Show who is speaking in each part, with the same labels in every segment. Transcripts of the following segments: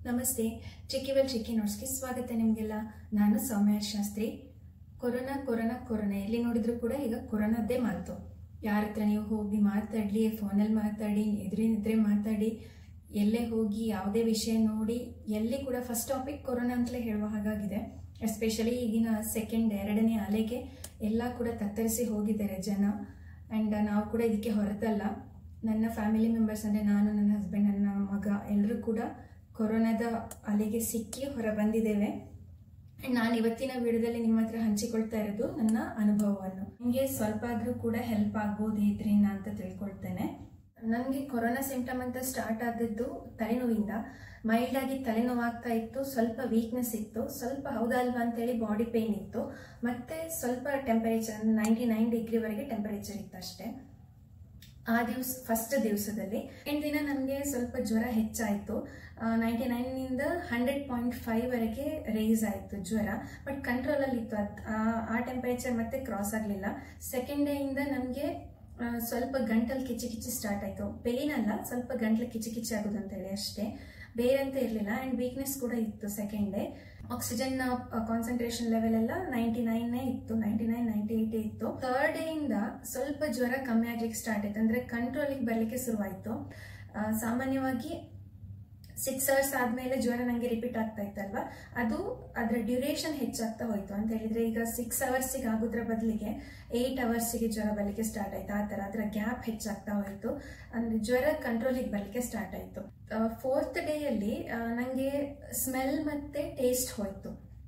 Speaker 1: ನಮಸ್ತೆ ಚಿಕ್ಕಿವೆಲ್ ಚಿಕ್ಕಿ ನೋಟ್ಸ್ಗೆ ಸ್ವಾಗತ ನಿಮಗೆಲ್ಲ ನಾನು Soumya Shastri corona corona corona ಎಲ್ಲಿ ನೋಡಿದ್ರು ಕೂಡ ಈಗ ಕೊರೋನಾದ್ದೇ ಮಾತು ಯಾರ ಹತ್ರ ನೀವು ಹೋಗಿ ಮಾತಾಡಲಿ ಫೋನಲ್ಲಿ ಮಾತಾಡಿ ಎದುರಿನಿದ್ರೆ ಮಾತಾಡಿ ಎಲ್ಲೇ ಹೋಗಿ ಯಾವುದೇ ವಿಷಯ ನೋಡಿ ಎಲ್ಲಿ ಕೂಡ ಫಸ್ಟ್ ಟಾಪಿಕ್ ಕೊರೋನಾ ಅಂತಲೇ ಹೇಳುವ ಹಾಗಾಗಿದೆ ಎಸ್ಪೆಷಲಿ ಈಗಿನ ಸೆಕೆಂಡ್ ಎರಡನೇ ಅಲೆಗೆ ಎಲ್ಲ ಕೂಡ ತತ್ತರಿಸಿ ಹೋಗಿದ್ದಾರೆ ಜನ ಆ್ಯಂಡ್ ನಾವು ಕೂಡ ಇದಕ್ಕೆ ಹೊರತಲ್ಲ ನನ್ನ ಫ್ಯಾಮಿಲಿ ಮೆಂಬರ್ಸ್ ಅಂದರೆ ನಾನು ನನ್ನ ಹಸ್ಬೆಂಡ್ ನನ್ನ ಮಗ ಎಲ್ಲರೂ ಕೂಡ ಕೊರೋನಾದ ಅಲೆಗೆ ಸಿಕ್ಕಿ ಹೊರ ಬಂದಿದ್ದೇವೆ And ನಾನು ಇವತ್ತಿನ ವಿಡಿಯೋದಲ್ಲಿ ನಿಮ್ಮ ಹತ್ರ ಹಂಚಿಕೊಳ್ತಾ ಇರೋದು ನನ್ನ ಅನುಭವವನ್ನು ನಿಮಗೆ ಸ್ವಲ್ಪ ಆದರೂ ಕೂಡ ಹೆಲ್ಪ್ ಆಗ್ಬೋದು ಇದರಿಂದ ಅಂತ ತಿಳ್ಕೊಳ್ತೇನೆ ನನಗೆ ಕೊರೋನಾ ಸಿಂಪ್ಟಮ್ ಅಂತ ಸ್ಟಾರ್ಟ್ ಆದದ್ದು ತಲೆನೋವಿಂದ ಮೈಲ್ಡ್ ಆಗಿ ತಲೆನೋವಾಗ್ತಾ ಇತ್ತು ಸ್ವಲ್ಪ ವೀಕ್ನೆಸ್ ಇತ್ತು ಸ್ವಲ್ಪ ಹೌದಲ್ವಾ ಅಂತೇಳಿ ಬಾಡಿ ಪೇನ್ ಇತ್ತು ಮತ್ತೆ ಸ್ವಲ್ಪ ಟೆಂಪರೇಚರ್ ನೈಂಟಿ ನೈನ್ ಡಿಗ್ರಿವರೆಗೆ ಟೆಂಪರೇಚರ್ ಇತ್ತು ಅಷ್ಟೇ ಆ ದಿವಸ ಫಸ್ಟ್ ದಿವಸದಲ್ಲಿ ಎಂಟು ದಿನ ನನಗೆ ಸ್ವಲ್ಪ ಜ್ವರ ಹೆಚ್ಚಾಯಿತು ನೈಂಟಿ ನೈನಿಂದ ಹಂಡ್ರೆಡ್ ಪಾಯಿಂಟ್ ಫೈವ್ ವರೆಗೆ ರೇಸ್ ಆಯಿತು ಜ್ವರ ಬಟ್ ಕಂಟ್ರೋಲಲ್ಲಿ ಇತ್ತು ಅದು ಆ ಟೆಂಪರೇಚರ್ ಮತ್ತೆ ಕ್ರಾಸ್ ಆಗಲಿಲ್ಲ ಸೆಕೆಂಡ್ ಡೇಯಿಂದ ನನಗೆ ಸ್ವಲ್ಪ ಗಂಟಲು ಕಿಚಿ ಕಿಚಿ ಸ್ಟಾರ್ಟ್ ಆಯಿತು ಪೇನ್ ಅಲ್ಲ ಸ್ವಲ್ಪ ಗಂಟ್ಲು ಕಿಚಿ ಕಿಚಿ ಆಗೋದು ಅಂತೇಳಿ ಅಷ್ಟೇ ಬೇರೆ ಅಂತ ಇರಲಿಲ್ಲ ಆ್ಯಂಡ್ ವೀಕ್ನೆಸ್ ಕೂಡ ಇತ್ತು second day oxygen concentration level ಎಲ್ಲ ನೈಂಟಿ ನೈನ್ ಇತ್ತು ನೈಂಟಿ ನೈನ್ ನೈಂಟಿ ಏಟ್ ಇತ್ತು ಥರ್ಡ್ ಡೇ ಇಂದ ಸ್ವಲ್ಪ ಜ್ವರ ಕಮ್ಮಿ ಆಗ್ಲಿಕ್ಕೆ ಸ್ಟಾರ್ಟ್ ಆಯ್ತು ಅಂದ್ರೆ ಕಂಟ್ರೋಲಿಗೆ ಬರ್ಲಿಕ್ಕೆ ಶುರುವಾಯ್ತು ಆ, ಸಾಮಾನ್ಯವಾಗಿ ಸಿಕ್ಸ್ ಅವರ್ಸ್ ಆದ್ಮೇಲೆ ಜ್ವರ ನಂಗೆ ರಿಪೀಟ್ ಆಗ್ತಾ ಇತ್ತಲ್ವಾ ಅದು ಅದರ ಡ್ಯೂರೇಷನ್ ಹೆಚ್ಚಾಗ್ತಾ ಹೋಯ್ತು ಅಂತ ಹೇಳಿದ್ರೆ ಈಗ ಸಿಕ್ಸ್ ಅವರ್ಸಿಗೆ ಆಗೋದ್ರ ಬದಲಿಗೆ ಏಯ್ಟ್ ಅವರ್ಸಿಗೆ ಜ್ವರ ಬರಲಿಕ್ಕೆ ಸ್ಟಾರ್ಟ್ ಆಯ್ತು ಆ ಥರ ಅದರ ಗ್ಯಾಪ್ ಹೆಚ್ಚಾಗ್ತಾ ಹೋಯ್ತು ಅಂದ್ರೆ ಜ್ವರ ಕಂಟ್ರೋಲಿಗೆ ಬರಲಿಕ್ಕೆ ಸ್ಟಾರ್ಟ್ ಆಯ್ತು ಫೋರ್ತ್ ಡೇಯಲ್ಲಿ ನನಗೆ ಸ್ಮೆಲ್ ಮತ್ತೆ ಟೇಸ್ಟ್ ಹೋಯ್ತು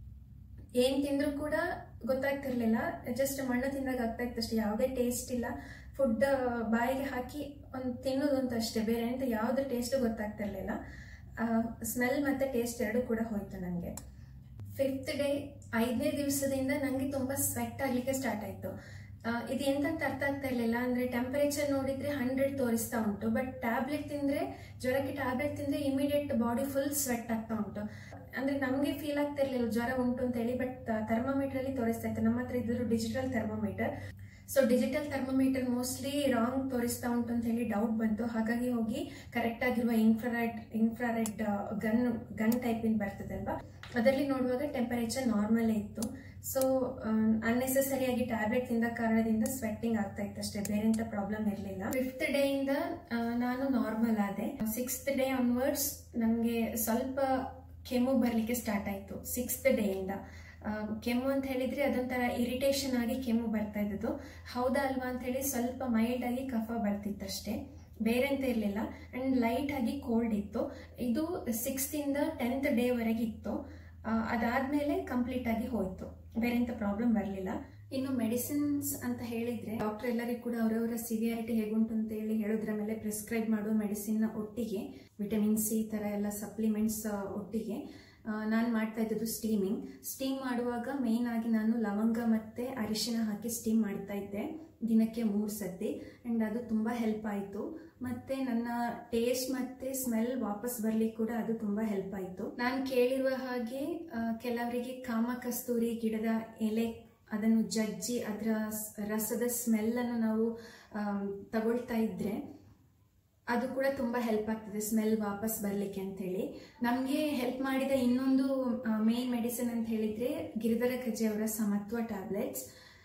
Speaker 1: ಏನ್ ತಿಂದ್ರು ಕೂಡ ಗೊತ್ತಾಗ್ತಿರ್ಲಿಲ್ಲ ಜಸ್ಟ್ ಮಣ್ಣು ತಿಂದಾಗ ಆಗ್ತಾ ಇತ್ತು ಅಷ್ಟೇ ಯಾವುದೇ ಟೇಸ್ಟ್ ಇಲ್ಲ ಫುಡ್ ಬಾಯಿಗೆ ಹಾಕಿ ಒಂದು ತಿನ್ನೋದು ಅಂತ ಅಷ್ಟೇ ಬೇರೆ ಅಂತ ಯಾವುದೇ ಟೇಸ್ಟ್ ಗೊತ್ತಾಗ್ತಿರ್ಲಿಲ್ಲ ಸ್ಮೆಲ್ ಮತ್ತೆ ಟೇಸ್ಟ್ ಎರಡು ಕೂಡ ಹೋಯ್ತು ನನಗೆ ಫಿಫ್ತ್ ಡೇ ಐದನೇ ದಿವಸದಿಂದ ನನಗೆ ತುಂಬಾ ಸ್ವೆಟ್ ಆಗ್ಲಿಕ್ಕೆ ಸ್ಟಾರ್ಟ್ ಆಯ್ತು ಆ, ಇದು ಎಂತಂತ ಅರ್ಥ ಆಗ್ತಾ ಇರ್ಲಿಲ್ಲ ಅಂದ್ರೆ ಟೆಂಪರೇಚರ್ ನೋಡಿದ್ರೆ ಹಂಡ್ರೆಡ್ ತೋರಿಸ್ತಾ ಉಂಟು ಬಟ್ ಟ್ಯಾಬ್ಲೆಟ್ ತಿಂದ್ರೆ ಜ್ವರಕ್ಕೆ ಟ್ಯಾಬ್ಲೆಟ್ ತಿಂದ್ರೆ ಇಮಿಡಿಯೇಟ್ ಬಾಡಿ ಫುಲ್ ಸ್ವೆಟ್ ಆಗ್ತಾ ಉಂಟು ಅಂದ್ರೆ ನಮಗೆ ಫೀಲ್ ಆಗ್ತಾ ಇರ್ಲಿಲ್ಲ ಜ್ವರ ಉಂಟು ಅಂತ ಹೇಳಿ ಬಟ್ ಥರ್ಮೋಮೀಟರ್ ಅಲ್ಲಿ ತೋರಿಸ್ತಾ ಇತ್ತು ನಮ್ಮ ಹತ್ರ ಇದ್ದು digital thermometer so digital thermometer mostly wrong ತೋರಿಸ್ತಾ ಉಂಟು ಅಂತ ಹೇಳಿ ಡೌಟ್ ಬಂತು ಹಾಗಾಗಿ ಹೋಗಿ ಕರೆಕ್ಟ್ ಆಗಿರುವ ಇನ್ಫ್ರಾರೆಡ್ ಇನ್ಫ್ರಾರೆಡ್ ಗನ್ ಗನ್ ಟೈಪಿಂದ ಬರ್ತದಲ್ವಾ ಅದರಲ್ಲಿ ನೋಡುವಾಗ ಟೆಂಪರೇಚರ್ ನಾರ್ಮಲ್ ಇತ್ತು ಸೊ ಅನ್ನೆಸೆಸರಿ ಆಗಿ ಟ್ಯಾಬ್ಲೆಟ್ ತಿಂದ ಕಾರಣದಿಂದ ಸ್ವೆಟ್ಟಿಂಗ್ ಆಗ್ತಾ ಇತ್ತು ಅಷ್ಟೇ ಬೇರೆ ಎಂತ ಪ್ರಾಬ್ಲಮ್ ಇರಲಿಲ್ಲ ಫಿಫ್ತ್ ಡೇ ಇಂದ ಆ, ನಾನು ನಾರ್ಮಲ್ ಆದೆ ಸಿಕ್ಸ್ತ್ ಡೇ ಆನ್ವರ್ಡ್ಸ್ ನನಗೆ ಸ್ವಲ್ಪ ಕೆಮ್ಮು ಬರಲಿಕ್ಕೆ ಸ್ಟಾರ್ಟ್ ಆಯಿತು ಸಿಕ್ಸ್ತ್ ಡೇ ಇಂದ ಆ, ಕೆಮ್ಮು ಅಂತ ಹೇಳಿದ್ರೆ ಅದೊಂಥರ ಇರಿಟೇಷನ್ ಆಗಿ ಕೆಮ್ಮು ಬರ್ತಾ ಇದ್ದದ್ದು ಹೌದಾ ಅಲ್ವಾ ಅಂತ ಹೇಳಿ ಸ್ವಲ್ಪ ಮೈಲ್ಡ್ ಆಗಿ ಕಫ ಬರ್ತಿತ್ತಷ್ಟೇ ಬೇರೆ ಅಂತ ಇರಲಿಲ್ಲ ಅಂಡ್ ಲೈಟ್ ಆಗಿ ಕೋಲ್ಡ್ ಇತ್ತು ಇದು ಸಿಕ್ಸ್ತ್ ಇಂದ ಟೆಂತ್ ಡೇ ವರೆಗೆ ಇತ್ತು ಆ, ಅದಾದ್ಮೇಲೆ ಕಂಪ್ಲೀಟ್ ಆಗಿ ಹೋಯ್ತು ಬೇರೆ ಎಂತ ಪ್ರಾಬ್ಲಮ್ ಬರಲಿಲ್ಲ ಇನ್ನು ಮೆಡಿಸಿನ್ಸ್ ಅಂತ ಹೇಳಿದ್ರೆ ಡಾಕ್ಟರ್ ಎಲ್ಲರಿಗೂ ಕೂಡ ಅವರವರ ಸಿವಿಯಾರಿಟಿ ಹೇಗುಂಟು ಅಂತ ಹೇಳಿ ಹೇಳೋದ್ರ ಮೇಲೆ ಪ್ರಿಸ್ಕ್ರೈಬ್ ಮಾಡುವ ಮೆಡಿಸಿನ್ ಒಟ್ಟಿಗೆ ವಿಟಮಿನ್ ಸಿ ಥರ ಎಲ್ಲ ಸಪ್ಲಿಮೆಂಟ್ಸ್ ಒಟ್ಟಿಗೆ ನಾನು ಮಾಡ್ತಾ ಇದ್ದದ್ದು ಸ್ಟೀಮಿಂಗ್ ಸ್ಟೀಮ್ ಮಾಡುವಾಗ ಮೇನ್ ಆಗಿ ನಾನು ಲವಂಗ ಮತ್ತು ಅರಿಶಿನ ಹಾಕಿ ಸ್ಟೀಮ್ ಮಾಡ್ತಾ ಇದ್ದೆ ದಿನಕ್ಕೆ ಮೂರು ಸತಿ ಆ್ಯಂಡ್ ಅದು ತುಂಬ ಹೆಲ್ಪ್ ಆಯಿತು ಮತ್ತು ನನ್ನ ಟೇಸ್ಟ್ ಮತ್ತು ಸ್ಮೆಲ್ ವಾಪಸ್ ಬರ್ಲಿಕ್ಕೆ ಕೂಡ ಅದು ತುಂಬ ಹೆಲ್ಪ್ ಆಯಿತು ನಾನು ಕೇಳಿರುವ ಹಾಗೆ ಆ, ಕೆಲವರಿಗೆ ಕಾಮ ಕಸ್ತೂರಿ ಗಿಡದ ಎಲೆ ಅದನ್ನು ಜಜ್ಜಿ ಅದರ ಸ್- ರಸದ ಸ್ಮೆಲ್ಲನ್ನು ನಾವು ಆಮ್, ತಗೊಳ್ತಾ ಇದ್ರೆ ಅದು ಕೂಡ ತುಂಬ ಹೆಲ್ಪ್ ಆಗ್ತದೆ ಸ್ಮೆಲ್ ವಾಪಸ್ ಬರಲಿಕ್ಕೆ ಅಂತೇಳಿ ನಮಗೆ ಹೆಲ್ಪ್ ಮಾಡಿದ ಇನ್ನೊಂದು ಮೇನ್ ಮೆಡಿಸಿನ್ ಅಂತ ಹೇಳಿದ್ರೆ ಗಿರಿಧರ ಕಜ್ಜೆ ಅವರ ಸಮತ್ವ ಟ್ಯಾಬ್ಲೆಟ್ಸ್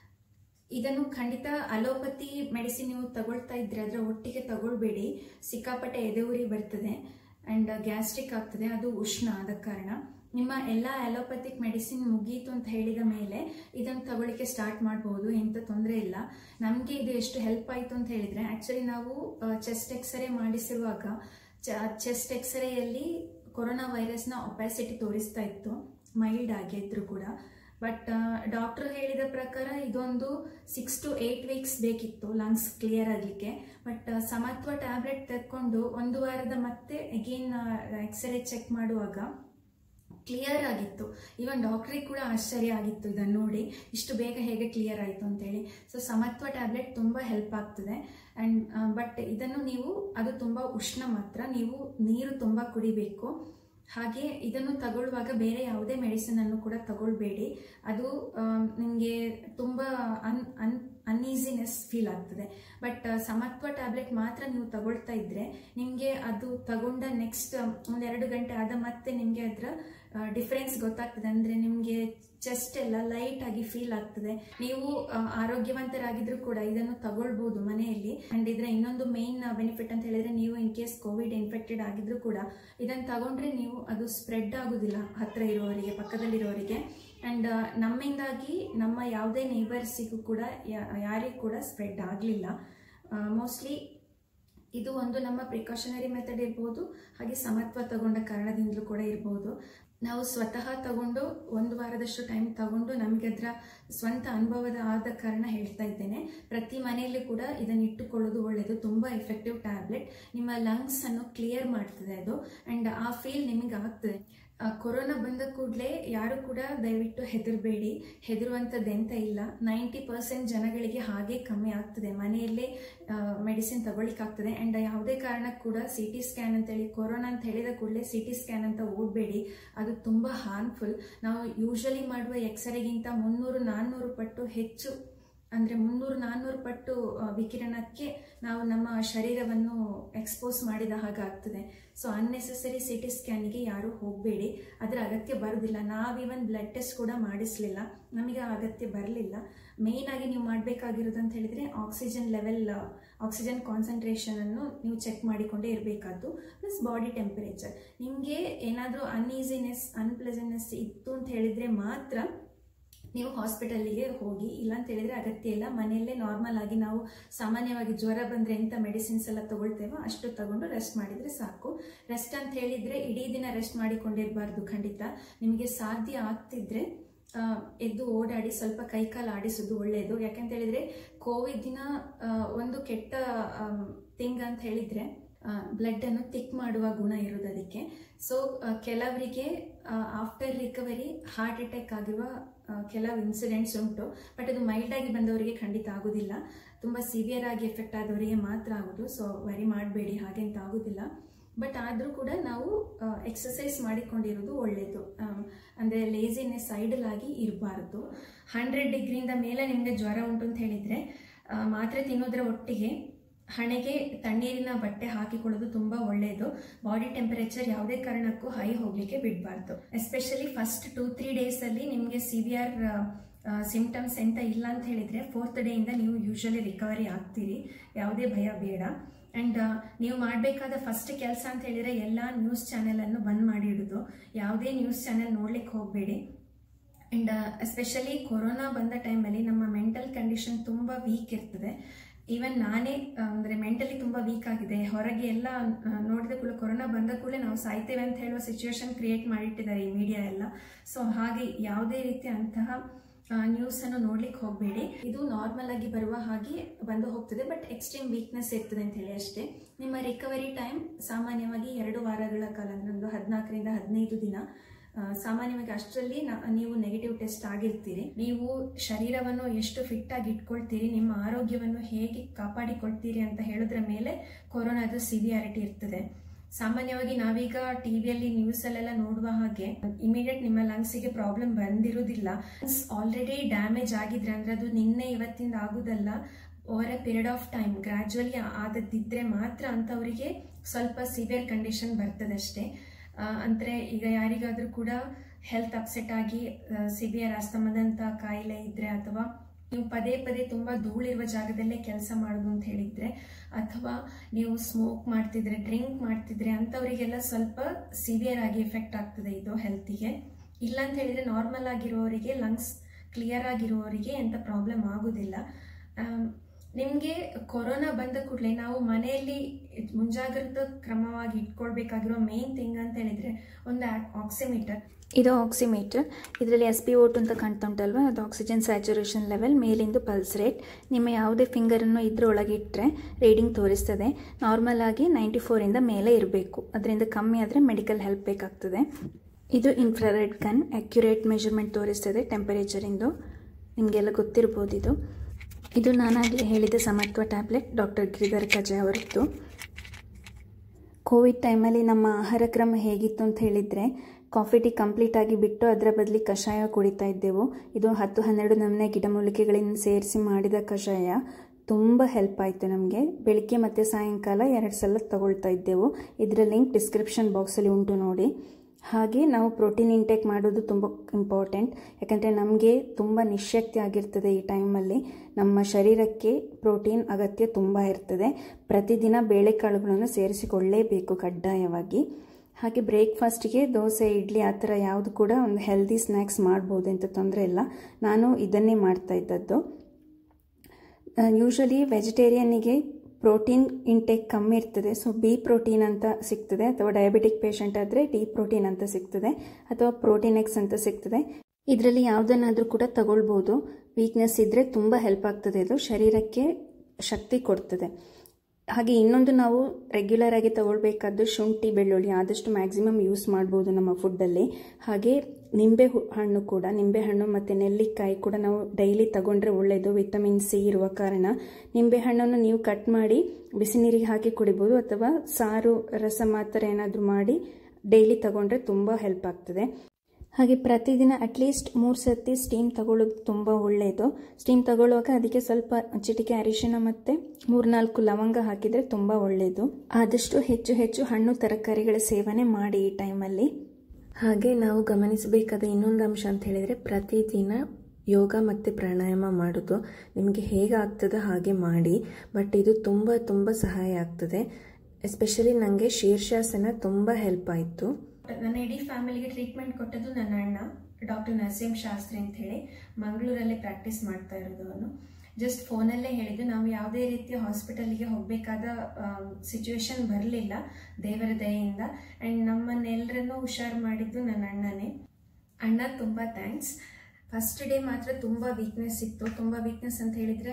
Speaker 1: ಇದನ್ನು ಖಂಡಿತ ಅಲೋಪತಿ ಮೆಡಿಸಿನ್ ನೀವು ತಗೊಳ್ತಾ ಇದ್ರೆ ಅದರ ಒಟ್ಟಿಗೆ ತಗೊಳ್ಬೇಡಿ ಸಿಕ್ಕಾಪಟ್ಟೆ ಎದೆಉರಿ ಬರ್ತದೆ ಆ್ಯಂಡ್ ಗ್ಯಾಸ್ಟ್ರಿಕ್ ಆಗ್ತದೆ ಅದು ಉಷ್ಣ ಆದ ಕಾರಣ ನಿಮ್ಮ ಎಲ್ಲ ಅಲೋಪತಿಕ್ ಮೆಡಿಸಿನ್ ಮುಗೀತು ಅಂತ ಹೇಳಿದ ಮೇಲೆ ಇದನ್ನು ತಗೊಳ್ಳಿಕ್ಕೆ ಸ್ಟಾರ್ಟ್ ಮಾಡ್ಬೋದು ಎಂತ ತೊಂದರೆ ಇಲ್ಲ ನಮಗೆ ಇದು ಎಷ್ಟು ಹೆಲ್ಪ್ ಆಯಿತು ಅಂತ ಹೇಳಿದ್ರೆ ಆ್ಯಕ್ಚುಲಿ ನಾವು ಚೆಸ್ಟ್ ಎಕ್ಸ್ರೇ ಮಾಡಿಸಿರುವಾಗ ಚೆಸ್ಟ್ ಎಕ್ಸ್ರೇಯಲ್ಲಿ ಕೊರೋನಾ ವೈರಸ್ನ ಒಪಾಸಿಟಿ ತೋರಿಸ್ತಾ ಇತ್ತು ಮೈಲ್ಡ್ ಆಗಿದ್ರು ಕೂಡ ಬಟ್ ಡಾಕ್ಟರ್ ಹೇಳಿದ ಪ್ರಕಾರ ಇದೊಂದು ಸಿಕ್ಸ್ ಟು ಏಯ್ಟ್ ವೀಕ್ಸ್ ಬೇಕಿತ್ತು ಲಂಗ್ಸ್ ಕ್ಲಿಯರ್ ಆಗಲಿಕ್ಕೆ ಬಟ್ ಸಮತ್ವ ಟ್ಯಾಬ್ಲೆಟ್ ತೆಕ್ಕೊಂಡು ಒಂದು ವಾರದ ಮತ್ತೆ ಅಗೇನ್ ಎಕ್ಸ್ರೇ ಚೆಕ್ ಮಾಡುವಾಗ ಕ್ಲಿಯರ್ ಆಗಿತ್ತು ಈವನ್ ಡಾಕ್ಟ್ರಿಗೆ ಕೂಡ ಆಶ್ಚರ್ಯ ಆಗಿತ್ತು ಇದನ್ನು ನೋಡಿ ಇಷ್ಟು ಬೇಗ ಹೇಗೆ ಕ್ಲಿಯರ್ ಆಯಿತು ಅಂತೇಳಿ ಸೊ ಸಮತ್ವ ಟ್ಯಾಬ್ಲೆಟ್ ತುಂಬ ಹೆಲ್ಪ್ ಆಗ್ತದೆ ಆ್ಯಂಡ್ ಬಟ್ ಇದನ್ನು ನೀವು ಅದು ತುಂಬ ಉಷ್ಣ ಮಾತ್ರ ನೀವು ನೀರು ತುಂಬ ಕುಡಿಬೇಕು ಹಾಗೆ ಇದನ್ನು ತಗೊಳ್ಳುವಾಗ ಬೇರೆ ಯಾವುದೇ ಮೆಡಿಸಿನ್ ಅನ್ನು ಕೂಡ ತಗೊಳ್ಬೇಡಿ ಅದು ನಿಮಗೆ ತುಂಬ ಅನ್ ಅನ್ ಅನ್ಈಸಿನೆಸ್ ಫೀಲ್ ಆಗ್ತದೆ ಬಟ್ ಸಮತ್ವ ಟ್ಯಾಬ್ಲೆಟ್ ಮಾತ್ರ ನೀವು ತಗೊಳ್ತಾ ಇದ್ರೆ ನಿಮಗೆ ಅದು ತಗೊಂಡ ನೆಕ್ಸ್ಟ್ ಒಂದೆರಡು ಗಂಟೆ ಆದ ಮತ್ತೆ ನಿಮಗೆ ಅದರ ಡಿಫ್ರೆನ್ಸ್ ಗೊತ್ತಾಗ್ತದೆ ಅಂದರೆ ನಿಮಗೆ ಚೆಸ್ಟ್ ಎಲ್ಲ ಲೈಟ್ ಆಗಿ ಫೀಲ್ ಆಗ್ತದೆ ನೀವು ಆ, ಆರೋಗ್ಯವಂತರಾಗಿದ್ರು ಕೂಡ ಇದನ್ನು ತಗೊಳ್ಬಹುದು ಮನೆಯಲ್ಲಿ ಅಂಡ್ ಇದರ ಇನ್ನೊಂದು ಮೇನ್ ಬೆನಿಫಿಟ್ ಅಂತ ಹೇಳಿದ್ರೆ ನೀವು ಇನ್ ಕೇಸ್ ಕೋವಿಡ್ ಇನ್ಫೆಕ್ಟೆಡ್ ಆಗಿದ್ರು ಕೂಡ ಇದನ್ನು ತಗೊಂಡ್ರೆ ನೀವು ಅದು ಸ್ಪ್ರೆಡ್ ಆಗುದಿಲ್ಲ ಹತ್ರ ಇರುವವರಿಗೆ ಪಕ್ಕದಲ್ಲಿರುವವರಿಗೆ ಅಂಡ್ ನಮ್ಮಿಂದಾಗಿ ನಮ್ಮ ಯಾವುದೇ ನೇಬರ್ಸಿಗೂ ಕೂಡ ಯಾ- ಯಾರಿಗೂ ಕೂಡ ಸ್ಪ್ರೆಡ್ ಆಗಲಿಲ್ಲ ಮೋಸ್ಟ್ಲಿ ಇದು ಒಂದು ನಮ್ಮ ಪ್ರಿಕಾಷನರಿ ಮೆಥಡ್ ಇರ್ಬೋದು ಹಾಗೆ ಸಮತ್ವ ತಗೊಂಡ ಕಾರಣದಿಂದಲೂ ಕೂಡ ಇರ್ಬೋದು ನಾವು ಸ್ವತಃ ತಗೊಂಡು ಒಂದು ವಾರದಷ್ಟು ಟೈಮ್ ತಗೊಂಡು ನಮಗೆ ಅದರ ಸ್ವಂತ ಅನುಭವದ ಆದ ಕಾರಣ ಹೇಳ್ತಾ ಇದ್ದೇನೆ ಪ್ರತಿ ಮನೆಯಲ್ಲೂ ಕೂಡ ಇದನ್ನು ಇಟ್ಟುಕೊಳ್ಳೋದು ಒಳ್ಳೆಯದು ತುಂಬ ಎಫೆಕ್ಟಿವ್ ಟ್ಯಾಬ್ಲೆಟ್ ನಿಮ್ಮ ಲಂಗ್ಸ್ ಅನ್ನು ಕ್ಲಿಯರ್ ಮಾಡ್ತದೆ ಅದು ಆ್ಯಂಡ್ ಆ ಫೀಲ್ ನಿಮಗೆ ಆಗ್ತದೆ ಆ, ಕೊರೋನಾ ಬಂದ ಕೂಡಲೇ ಯಾರು ಕೂಡ ದಯವಿಟ್ಟು ಹೆದರಬೇಡಿ ಹೆದರುವಂಥದ್ದು ಎಂತ ಇಲ್ಲ ನೈಂಟಿ ಪರ್ಸೆಂಟ್ ಜನಗಳಿಗೆ ಹಾಗೆ ಕಮ್ಮಿ ಆಗ್ತದೆ ಮನೆಯಲ್ಲೇ ಮೆಡಿಸಿನ್ ತಗೊಳ್ಳಿಕ್ಕಾಗ್ತದೆ ಆ್ಯಂಡ್ ಯಾವುದೇ ಕಾರಣಕ್ಕೂ ಕೂಡ ಸಿ ಟಿ ಸ್ಕ್ಯಾನ್ ಅಂತೇಳಿ ಕೊರೋನಾ ಅಂತ ಹೇಳಿದ ಕೂಡಲೇ ಸಿ ಟಿ ಸ್ಕ್ಯಾನ್ ಅಂತ ಓಡಬೇಡಿ ಅದು ತುಂಬ ಹಾರ್ಮ್ಫುಲ್ ನಾವು ಯೂಶಲಿ ಮಾಡುವ ಎಕ್ಸ್ರೇಗಿಂತ ಮುನ್ನೂರು ನಾನ್ನೂರು ಪಟ್ಟು ಹೆಚ್ಚು ಅಂದರೆ ಮುನ್ನೂರು ನಾನ್ನೂರು ಪಟ್ಟು ಆ, ವಿಕಿರಣಕ್ಕೆ ನಾವು ನಮ್ಮ ಶರೀರವನ್ನು ಎಕ್ಸ್ಪೋಸ್ ಮಾಡಿದ ಹಾಗಾಗ್ತದೆ ಸೊ ಅನ್ನೆಸೆಸರಿ ಸಿ ಟಿ ಸ್ಕ್ಯಾನಿಗೆ ಯಾರೂ ಹೋಗಬೇಡಿ ಅದರ ಅಗತ್ಯ ಬರೋದಿಲ್ಲ ನಾವಿವನ್ ಬ್ಲಡ್ ಟೆಸ್ಟ್ ಕೂಡ ಮಾಡಿಸಲಿಲ್ಲ ನಮಗೆ ಆ ಅಗತ್ಯ ಬರಲಿಲ್ಲ ಮೇಯ್ನ್ ಆಗಿ ನೀವು ಮಾಡಬೇಕಾಗಿರೋದು ಅಂತ ಹೇಳಿದರೆ ಆಕ್ಸಿಜನ್ ಲೆವೆಲ್ ಆಕ್ಸಿಜನ್ ಕಾನ್ಸಂಟ್ರೇಷನನ್ನು ನೀವು ಚೆಕ್ ಮಾಡಿಕೊಂಡೇ ಇರಬೇಕಾದ್ದು ಪ್ಲಸ್ ಬಾಡಿ ಟೆಂಪರೇಚರ್ ನಿಮಗೆ ಏನಾದರೂ ಅನ್ಈಸಿನೆಸ್ ಅನ್ಪ್ಲೆಸೆಂಟ್ನೆಸ್ ಇತ್ತು ಅಂತ ಹೇಳಿದರೆ ಮಾತ್ರ ನೀವು ಹಾಸ್ಪಿಟಲ್ಲಿಗೆ ಹೋಗಿ ಇಲ್ಲ ಅಂತ ಹೇಳಿದ್ರೆ ಅಗತ್ಯ ಇಲ್ಲ ಮನೆಯಲ್ಲೇ ನಾರ್ಮಲ್ ಆಗಿ ನಾವು ಸಾಮಾನ್ಯವಾಗಿ ಜ್ವರ ಬಂದರೆ ಎಂಥ ಮೆಡಿಸಿನ್ಸ್ ಎಲ್ಲ ತಗೊಳ್ತೇವೋ ಅಷ್ಟು ತಗೊಂಡು ರೆಸ್ಟ್ ಮಾಡಿದರೆ ಸಾಕು ರೆಸ್ಟ್ ಅಂತ ಹೇಳಿದರೆ ಇಡೀ ದಿನ ರೆಸ್ಟ್ ಮಾಡಿಕೊಂಡಿರಬಾರ್ದು ಖಂಡಿತ ನಿಮಗೆ ಸಾಧ್ಯ ಆಗ್ತಿದ್ರೆ ಆ, ಎದ್ದು ಓಡಾಡಿ ಸ್ವಲ್ಪ ಕೈಕಾಲು ಆಡಿಸೋದು ಒಳ್ಳೆಯದು ಯಾಕಂತ ಹೇಳಿದರೆ ಕೋವಿಡ್ನ ಒಂದು ಕೆಟ್ಟ ಥಿಂಗ್ ಅಂತ ಹೇಳಿದರೆ ಬ್ಲಡ್ಡನ್ನು ತಿಕ್ ಮಾಡುವ ಗುಣ ಇರೋದು ಅದಕ್ಕೆ ಸೊ ಕೆಲವರಿಗೆ ಆಫ್ಟರ್ ರಿಕವರಿ ಹಾರ್ಟ್ ಅಟ್ಯಾಕ್ ಆಗಿರುವ ಆ, ಕೆಲವು ಇನ್ಸಿಡೆಂಟ್ಸ್ ಉಂಟು ಬಟ್ ಅದು ಮೈಲ್ಡ್ ಆಗಿ ಬಂದವರಿಗೆ ಖಂಡಿತ ಆಗೋದಿಲ್ಲ ತುಂಬ ಸಿವಿಯರ್ ಆಗಿ ಎಫೆಕ್ಟ್ ಆದವರಿಗೆ ಮಾತ್ರ ಆಗೋದು ಸೊ ವರಿ ಮಾಡಬೇಡಿ ಹಾಗೆಂತ ಆಗೋದಿಲ್ಲ ಬಟ್ ಆದರೂ ಕೂಡ ನಾವು ಎಕ್ಸಸೈಸ್ ಮಾಡಿಕೊಂಡಿರೋದು ಒಳ್ಳೆಯದು ಅಂದರೆ ಲೇಸಿನೆಸ್ ಐಡಲ್ ಆಗಿ ಇರಬಾರ್ದು ಹಂಡ್ರೆಡ್ ಡಿಗ್ರಿಯಿಂದ ಮೇಲೆ ನಿಮಗೆ ಜ್ವರ ಉಂಟು ಅಂತ ಹೇಳಿದರೆ ಮಾತ್ರೆ ತಿನ್ನೋದ್ರ ಒಟ್ಟಿಗೆ ಹಣೆಗೆ ತಣ್ಣೀರಿನ ಬಟ್ಟೆ ಹಾಕಿಕೊಳ್ಳೋದು ತುಂಬ ಒಳ್ಳೆಯದು ಬಾಡಿ ಟೆಂಪರೇಚರ್ ಯಾವುದೇ ಕಾರಣಕ್ಕೂ ಹೈ ಹೋಗಲಿಕ್ಕೆ ಬಿಡಬಾರ್ದು ಎಸ್ಪೆಷಲಿ ಫಸ್ಟ್ ಟೂ ತ್ರೀ ಡೇಸಲ್ಲಿ ನಿಮಗೆ ಸಿವಿಯರ್ ಸಿಂಪ್ಟಮ್ಸ್ ಎಂತ ಇಲ್ಲ ಅಂತ ಹೇಳಿದರೆ ಫೋರ್ತ್ ಡೇಯಿಂದ ನೀವು ಯೂಶಲಿ ರಿಕವರಿ ಆಗ್ತೀರಿ ಯಾವುದೇ ಭಯ ಬೇಡ ಆ್ಯಂಡ್ ನೀವು ಮಾಡಬೇಕಾದ ಫಸ್ಟ್ ಕೆಲಸ ಅಂತ ಹೇಳಿದರೆ ಎಲ್ಲ ನ್ಯೂಸ್ ಚಾನೆಲನ್ನು ಬಂದ್ ಮಾಡಿ ಇಡೋದು ಯಾವುದೇ ನ್ಯೂಸ್ ಚಾನೆಲ್ ನೋಡ್ಲಿಕ್ಕೆ ಹೋಗಬೇಡಿ ಆ್ಯಂಡ್ ಎಸ್ಪೆಷಲಿ ಕೊರೋನಾ ಬಂದ ಟೈಮಲ್ಲಿ ನಮ್ಮ ಮೆಂಟಲ್ ಕಂಡೀಷನ್ ತುಂಬ ವೀಕ್ ಇರ್ತದೆ ಈವನ್ ನಾನೇ ಅಂದರೆ ಮೆಂಟಲಿ ತುಂಬ ವೀಕ್ ಆಗಿದೆ ಹೊರಗೆ ಎಲ್ಲ ಆ, ನೋಡಿದ ಕೂಡ ಕೊರೋನಾ ಬಂದ ಕೂಡಲೇ ನಾವು ಸಾಯ್ತೇವೆ ಅಂತ ಹೇಳುವ ಸಿಚುವೇಶನ್ ಕ್ರಿಯೇಟ್ ಮಾಡಿಟ್ಟಿದ್ದಾರೆ ಈ ಮೀಡಿಯಾ ಎಲ್ಲ ಸೊ ಹಾಗೆ ಯಾವುದೇ ರೀತಿ ಅಂತಹ ನ್ಯೂಸನ್ನು ನೋಡ್ಲಿಕ್ಕೆ ಹೋಗಬೇಡಿ ಇದು ನಾರ್ಮಲ್ ಆಗಿ ಬರುವ ಹಾಗೆ ಬಂದು ಹೋಗ್ತದೆ ಬಟ್ ಎಕ್ಸ್ಟ್ರೀಮ್ ವೀಕ್ನೆಸ್ ಇರ್ತದೆ ಅಂತ ಹೇಳಿ ಅಷ್ಟೇ ನಿಮ್ಮ ರಿಕವರಿ ಟೈಮ್ ಸಾಮಾನ್ಯವಾಗಿ ಎರಡು ವಾರಗಳ ಕಾಲ ಅಂದರೆ ಒಂದು ಹದಿನಾಲ್ಕರಿಂದ ಹದಿನೈದು ದಿನ ಆ, ಸಾಮಾನ್ಯವಾಗಿ ಅಷ್ಟರಲ್ಲಿ ನ- ನೀವು ನೆಗೆಟಿವ್ ಟೆಸ್ಟ್ ಆಗಿರ್ತೀರಿ ನೀವು ಶರೀರವನ್ನು ಎಷ್ಟು ಫಿಟ್ ಆಗಿ ಇಟ್ಕೊಳ್ತೀರಿ ನಿಮ್ಮ ಆರೋಗ್ಯವನ್ನು ಹೇಗೆ ಕಾಪಾಡಿಕೊಳ್ತೀರಿ ಅಂತ ಹೇಳೋದ್ರ ಮೇಲೆ ಕೊರೋನಾದ ಸಿವಿಯಾರಿಟಿ ಇರ್ತದೆ ಸಾಮಾನ್ಯವಾಗಿ ನಾವೀಗ ಟಿವಿಯಲ್ಲಿ ನ್ಯೂಸಲ್ಲೆಲ್ಲ ನೋಡುವ ಹಾಗೆ ಇಮಿಡಿಯೇಟ್ ನಿಮ್ಮ ಲಂಗ್ಸಿಗೆ ಪ್ರಾಬ್ಲಮ್ ಬಂದಿರೋದಿಲ್ಲ ಆಲ್ರೆಡಿ ಡ್ಯಾಮೇಜ್ ಆಗಿದ್ರೆ ಅಂದ್ರೆ ಅದು ನಿನ್ನೆ ಇವತ್ತಿಂದ ಆಗುದಲ್ಲ over a period of time gradually ಆದದ್ದಿದ್ರೆ ಮಾತ್ರ ಅಂಥವರಿಗೆ ಸ್ವಲ್ಪ ಸಿವಿಯರ್ ಕಂಡೀಷನ್ ಬರ್ತದಷ್ಟೇ ಅಂದರೆ ಈಗ ಯಾರಿಗಾದರೂ ಕೂಡ ಹೆಲ್ತ್ ಅಪ್ಸೆಟ್ ಆಗಿ ಸಿವಿಯರ್ ಅಸ್ತಮದಂಥ ಕಾಯಿಲೆ ಇದ್ದರೆ ಅಥವಾ ನೀವು ಪದೇ ಪದೇ ತುಂಬ ಧೂಳಿರುವ ಜಾಗದಲ್ಲೇ ಕೆಲಸ ಮಾಡೋದು ಅಂತ ಹೇಳಿದರೆ ಅಥವಾ ನೀವು ಸ್ಮೋಕ್ ಮಾಡ್ತಿದ್ರೆ ಡ್ರಿಂಕ್ ಮಾಡ್ತಿದ್ರೆ ಅಂಥವರಿಗೆಲ್ಲ ಸ್ವಲ್ಪ ಸಿವಿಯರ್ ಆಗಿ ಎಫೆಕ್ಟ್ ಆಗ್ತದೆ ಇದು ಹೆಲ್ತಿಗೆ ಇಲ್ಲ ಅಂತ ಹೇಳಿದರೆ ನಾರ್ಮಲ್ ಆಗಿರುವವರಿಗೆ ಲಂಗ್ಸ್ ಕ್ಲಿಯರ್ ಆಗಿರುವವರಿಗೆ ಎಂಥ ಪ್ರಾಬ್ಲಮ್ ಆಗೋದಿಲ್ಲ ನಿಮಗೆ ಕೊರೋನಾ ಬಂದ ಕೂಡಲೇ ನಾವು ಮನೆಯಲ್ಲಿ ಇದ್- ಮುಂಜಾಗ್ರತಾ ಕ್ರಮವಾಗಿ ಇಟ್ಕೊಳ್ಬೇಕಾಗಿರೋ ಮೇನ್ ಥಿಂಗ್ ಅಂತ ಹೇಳಿದರೆ ಒಂದು ಆಕ್ಸಿಮೀಟರ್
Speaker 2: ಇದು ಆಕ್ಸಿಮೀಟರ್ ಇದರಲ್ಲಿ ಎಸ್ ಪಿ ಓಟ್ ಅಂತ ಕಾಣ್ತಾ ಉಂಟಲ್ವ ಅದು ಆಕ್ಸಿಜನ್ ಸ್ಯಾಚುರೇಷನ್ ಲೆವೆಲ್ ಮೇಲಿಂದು ಪಲ್ಸ್ ರೇಟ್ ನಿಮ್ಮ ಯಾವುದೇ ಫಿಂಗರನ್ನು ಇದ್ರೊಳಗೆ ಇಟ್ಟರೆ ರೀಡಿಂಗ್ ತೋರಿಸ್ತದೆ ನಾರ್ಮಲ್ ಆಗಿ ನೈಂಟಿ ಫೋರಿಂದ ಮೇಲೆ ಇರಬೇಕು ಅದರಿಂದ ಕಮ್ಮಿ ಆದರೆ ಮೆಡಿಕಲ್ ಹೆಲ್ಪ್ ಬೇಕಾಗ್ತದೆ ಇದು ಇನ್ಫ್ರಾರೆಡ್ ಗನ್ ಅಕ್ಯುರೇಟ್ ಮೆಜರ್ಮೆಂಟ್ ತೋರಿಸ್ತದೆ ಟೆಂಪರೇಚರಿಂದು ನಿಮಗೆಲ್ಲ ಗೊತ್ತಿರ್ಬೋದು ಇದು ಇದು ನಾನಾಗಲೇ ಹೇಳಿದ ಸಮತ್ವ ಟ್ಯಾಬ್ಲೆಟ್ ಡಾಕ್ಟರ್ ಗಿರಿಧರ್ ಕಜೆ ಅವರದ್ದು ಕೋವಿಡ್ ಟೈಮಲ್ಲಿ ನಮ್ಮ ಆಹಾರ ಕ್ರಮ ಹೇಗಿತ್ತು ಅಂತ ಹೇಳಿದರೆ ಕಾಫಿ ಟೀ ಕಂಪ್ಲೀಟಾಗಿ ಬಿಟ್ಟು ಅದರ ಬದಲಿ ಕಷಾಯ ಕುಡಿತಾ ಇದ್ದೆವು ಇದು ಹತ್ತು ಹನ್ನೆರಡು ನಮೂನೆ ಗಿಡಮೂಲಿಕೆಗಳಿಂದ ಸೇರಿಸಿ ಮಾಡಿದ ಕಷಾಯ ತುಂಬ ಹೆಲ್ಪ್ ಆಯಿತು ನಮಗೆ ಬೆಳಿಗ್ಗೆ ಮತ್ತು ಸಾಯಂಕಾಲ ಎರಡು ಸಲ ತಗೊಳ್ತಾ ಇದ್ದೆವು ಇದರ ಲಿಂಕ್ ಡಿಸ್ಕ್ರಿಪ್ಷನ್ ಬಾಕ್ಸಲ್ಲಿ ಉಂಟು ನೋಡಿ ಹಾಗೆ ನಾವು ಪ್ರೋಟೀನ್ ಇಂಟೇಕ್ ಮಾಡೋದು ತುಂಬ ಇಂಪಾರ್ಟೆಂಟ್ ಯಾಕಂದರೆ ನಮಗೆ ತುಂಬ ನಿಶಕ್ತಿ ಆಗಿರ್ತದೆ ಈ ಟೈಮಲ್ಲಿ ನಮ್ಮ ಶರೀರಕ್ಕೆ ಪ್ರೋಟೀನ್ ಅಗತ್ಯ ತುಂಬ ಇರ್ತದೆ ಪ್ರತಿದಿನ ಬೇಳೆಕಾಳುಗಳನ್ನು ಸೇರಿಸಿಕೊಳ್ಳಲೇಬೇಕು ಕಡ್ಡಾಯವಾಗಿ ಹಾಗೆ ಬ್ರೇಕ್ಫಾಸ್ಟಿಗೆ ದೋಸೆ ಇಡ್ಲಿ ಆ ಥರ ಯಾವುದು ಕೂಡ ಒಂದು ಹೆಲ್ದಿ ಸ್ನ್ಯಾಕ್ಸ್ ಮಾಡ್ಬೋದು ಅಂತ ತೊಂದರೆ ಇಲ್ಲ ನಾನು ಇದನ್ನೇ ಮಾಡ್ತಾ ಇದ್ದದ್ದು ಯೂಶ್ವಲಿ ವೆಜಿಟೇರಿಯನ್ನಿಗೆ ಪ್ರೋಟೀನ್ ಇಂಟೇಕ್ ಕಮ್ಮಿ ಇರ್ತದೆ ಸೊ ಬಿ ಪ್ರೋಟೀನ್ ಅಂತ ಸಿಗ್ತದೆ ಅಥವಾ ಡಯಾಬಿಟಿಕ್ ಪೇಷಂಟ್ ಆದರೆ ಡಿ ಪ್ರೋಟೀನ್ ಅಂತ ಸಿಗ್ತದೆ ಅಥವಾ ಪ್ರೋಟೀನ್ ಎಕ್ಸ್ ಅಂತ ಸಿಗ್ತದೆ ಇದರಲ್ಲಿ ಯಾವುದನ್ನಾದರೂ ಕೂಡ ತಗೊಳ್ಬೋದು ವೀಕ್ನೆಸ್ ಇದ್ದರೆ ತುಂಬ ಹೆಲ್ಪ್ ಆಗ್ತದೆ ಇದು ಶರೀರಕ್ಕೆ ಶಕ್ತಿ ಕೊಡ್ತದೆ ಹಾಗೆ ಇನ್ನೊಂದು ನಾವು ರೆಗ್ಯುಲರ್ ಆಗಿ ತಗೊಳ್ಬೇಕಾದ್ದು ಶುಂಠಿ ಬೆಳ್ಳುಳ್ಳಿ ಆದಷ್ಟು ಮ್ಯಾಕ್ಸಿಮಮ್ ಯೂಸ್ ಮಾಡ್ಬೋದು ನಮ್ಮ ಫುಡ್ಡಲ್ಲಿ ಹಾಗೆ ನಿಂಬೆ ಹಣ್ಣು ಕೂಡ ನಿಂಬೆ ಹಣ್ಣು ಮತ್ತು ನೆಲ್ಲಿಕಾಯಿ ಕೂಡ ನಾವು ಡೈಲಿ ತಗೊಂಡ್ರೆ ಒಳ್ಳೆಯದು ವಿಟಮಿನ್ ಸಿ ಇರುವ ಕಾರಣ ನಿಂಬೆ ಹಣ್ಣನ್ನು ನೀವು ಕಟ್ ಮಾಡಿ ಬಿಸಿ ನೀರಿಗೆ ಹಾಕಿ ಕುಡಿಬೋದು ಅಥವಾ ಸಾರು ರಸ ಮಾತ್ರ ಏನಾದರೂ ಮಾಡಿ ಡೈಲಿ ತಗೊಂಡ್ರೆ ತುಂಬ ಹೆಲ್ಪ್ ಆಗ್ತದೆ ಹಾಗೆ ಪ್ರತಿದಿನ ಅಟ್ಲೀಸ್ಟ್ ಮೂರು ಸರ್ತಿ ಸ್ಟೀಮ್ ತಗೊಳ್ಳೋದು ತುಂಬ ಒಳ್ಳೆಯದು ಸ್ಟೀಮ್ ತಗೊಳ್ಳುವಾಗ ಅದಕ್ಕೆ ಸ್ವಲ್ಪ ಚಿಟಿಕೆ ಅರಿಶಿನ ಮತ್ತು ಮೂರ್ನಾಲ್ಕು ಲವಂಗ ಹಾಕಿದರೆ ತುಂಬ ಒಳ್ಳೆಯದು ಆದಷ್ಟು ಹೆಚ್ಚು ಹೆಚ್ಚು ಹಣ್ಣು ತರಕಾರಿಗಳ ಸೇವನೆ ಮಾಡಿ ಈ ಟೈಮಲ್ಲಿ ಹಾಗೆ ನಾವು ಗಮನಿಸಬೇಕಾದ ಇನ್ನೊಂದು ಅಂಶ ಅಂತ ಹೇಳಿದರೆ ಪ್ರತಿದಿನ ಯೋಗ ಮತ್ತು ಪ್ರಾಣಾಯಾಮ ಮಾಡೋದು ನಿಮಗೆ ಹೇಗೆ ಆಗ್ತದೆ ಹಾಗೆ ಮಾಡಿ ಬಟ್ ಇದು ತುಂಬ ತುಂಬ ಸಹಾಯ ಆಗ್ತದೆ ಎಸ್ಪೆಷಲಿ ನನಗೆ ಶೀರ್ಷಾಸನ ತುಂಬ ಹೆಲ್ಪ್ ಆಯಿತು
Speaker 1: ನನ್ನ ಇಡೀ ಫ್ಯಾಮಿಲಿಗೆ ಟ್ರೀಟ್ಮೆಂಟ್ ಕೊಟ್ಟದ್ದು ನನ್ನ ಅಣ್ಣ ಡಾಕ್ಟರ್ ನರಸಿಂಹ ಶಾಸ್ತ್ರಿ ಅಂತ ಹೇಳಿ ಮಂಗಳೂರಲ್ಲೇ ಪ್ರಾಕ್ಟೀಸ್ ಮಾಡ್ತಾ ಇರೋದು ಅವನು ಜಸ್ಟ್ ಫೋನಲ್ಲೇ ಹೇಳಿದ್ದು ನಾವು ಯಾವುದೇ ರೀತಿಯ ಹಾಸ್ಪಿಟಲ್ಗೆ ಹೋಗಬೇಕಾದ ಸಿಚುವೇಶನ್ ಬರಲಿಲ್ಲ ದೇವರ ದಯೆಯಿಂದ ಆ್ಯಂಡ್ ನಮ್ಮನ್ನೆಲ್ಲರನ್ನೂ ಹುಷಾರು ಮಾಡಿದ್ದು ನನ್ನ ಅಣ್ಣನೇ ಅಣ್ಣ ತುಂಬ ಥ್ಯಾಂಕ್ಸ್ ಫಸ್ಟ್ ಡೇ ಮಾತ್ರ ತುಂಬ ವೀಕ್ನೆಸ್ ಇತ್ತು ತುಂಬ ವೀಕ್ನೆಸ್ ಅಂತ ಹೇಳಿದರೆ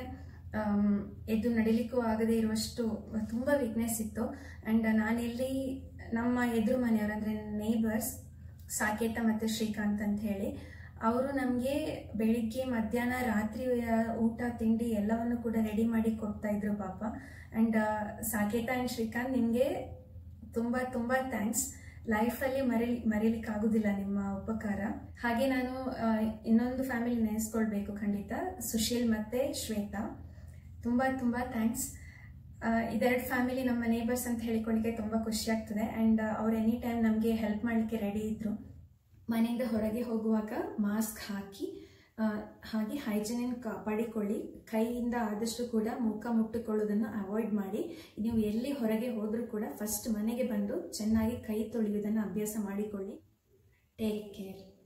Speaker 1: ಎದ್ದು ನಡಿಲಿಕ್ಕೂ ಆಗದೇ ಇರುವಷ್ಟು ತುಂಬ ವೀಕ್ನೆಸ್ ಇತ್ತು ಆ್ಯಂಡ್ ನಾನೆಲ್ಲಿ ನಮ್ಮ ಎದುರು ಮನೆಯವರು ಅಂದರೆ ನೇಬರ್ಸ್ ಸಾಕೇತ ಮತ್ತು ಶ್ರೀಕಾಂತ್ ಅಂತ ಹೇಳಿ ಅವರು ನಮಗೆ ಬೆಳಿಗ್ಗೆ ಮಧ್ಯಾಹ್ನ ರಾತ್ರಿ ಊಟ ತಿಂಡಿ ಎಲ್ಲವನ್ನು ಕೂಡ ರೆಡಿ ಮಾಡಿ ಕೊಡ್ತಾ ಇದ್ರು ಪಾಪ ಆ್ಯಂಡ್ ಸಾಕೇತ ಆ್ಯಂಡ್ ಶ್ರೀಕಾಂತ್ ನಿಮಗೆ ತುಂಬ ತುಂಬ ಥ್ಯಾಂಕ್ಸ್ ಲೈಫಲ್ಲಿ ಮರಿ ಮರೀಲಿಕ್ಕಾಗೋದಿಲ್ಲ ನಿಮ್ಮ ಉಪಕಾರ ಹಾಗೆ ನಾನು ಇನ್ನೊಂದು ಫ್ಯಾಮಿಲಿ ನೆನೆಸ್ಕೊಳ್ಬೇಕು ಖಂಡಿತ ಸುಶೀಲ್ ಮತ್ತು ಶ್ವೇತಾ ತುಂಬ ತುಂಬ ಥ್ಯಾಂಕ್ಸ್ ಇದೆರಡು ಫ್ಯಾಮಿಲಿ ನಮ್ಮ ನೇಬರ್ಸ್ ಅಂತ ಹೇಳಿಕೊಳ್ಳಿಕ್ಕೆ ತುಂಬ ಖುಷಿ ಆಗ್ತದೆ ಆ್ಯಂಡ್ ಅವ್ರು ಎನಿ ಟೈಮ್ ನಮಗೆ ಹೆಲ್ಪ್ ಮಾಡಲಿಕ್ಕೆ ರೆಡಿ ಇದ್ದರು ಮನೆಯಿಂದ ಹೊರಗೆ ಹೋಗುವಾಗ ಮಾಸ್ಕ್ ಹಾಕಿ ಹಾಗೆ ಹೈಜಿನಿನ್ ಕಾಪಾಡಿಕೊಳ್ಳಿ ಕೈಯಿಂದ ಆದಷ್ಟು ಕೂಡ ಮುಖ ಮುಟ್ಟಿಕೊಳ್ಳೋದನ್ನು ಅವಾಯ್ಡ್ ಮಾಡಿ ನೀವು ಎಲ್ಲಿ ಹೊರಗೆ ಹೋದರೂ ಕೂಡ ಫಸ್ಟ್ ಮನೆಗೆ ಬಂದು ಚೆನ್ನಾಗಿ ಕೈ ತೊಳೆಯುವುದನ್ನು ಅಭ್ಯಾಸ ಮಾಡಿಕೊಳ್ಳಿ ಟೇಕ್ ಕೇರ್